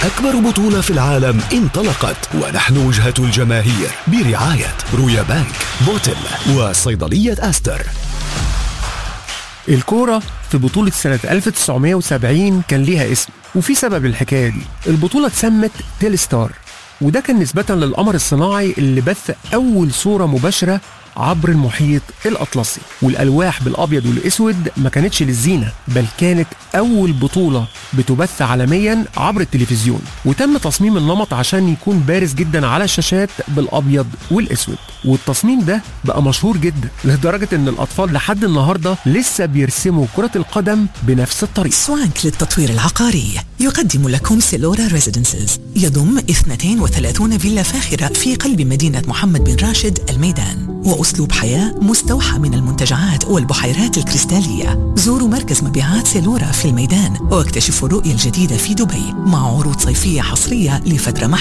أكبر بطولة في العالم انطلقت ونحن وجهة الجماهير برعاية رويا بانك بوتل وصيدلية أستر الكورة في بطولة سنة 1970 كان ليها اسم وفي سبب الحكاية دي البطولة اتسمت تيل ستار وده كان نسبة للقمر الصناعي اللي بث أول صورة مباشرة عبر المحيط الأطلسي والألواح بالأبيض والأسود ما كانتش للزينة بل كانت أول بطولة بتبث عالميا عبر التلفزيون وتم تصميم النمط عشان يكون بارز جدا على الشاشات بالأبيض والأسود والتصميم ده بقى مشهور جدا لدرجة إن الأطفال لحد النهاردة لسه بيرسموا كرة القدم بنفس الطريقة سوانك للتطوير العقاري يقدم لكم سيلورا ريزيدنسز يضم 32 فيلا فاخرة في قلب مدينة محمد بن راشد الميدان وأسلوب حياة مستوحى من المنتجعات والبحيرات الكريستالية زوروا مركز مبيعات سيلورا في الميدان واكتشفوا الرؤية الجديدة في دبي مع عروض صيفية حصرية لفترة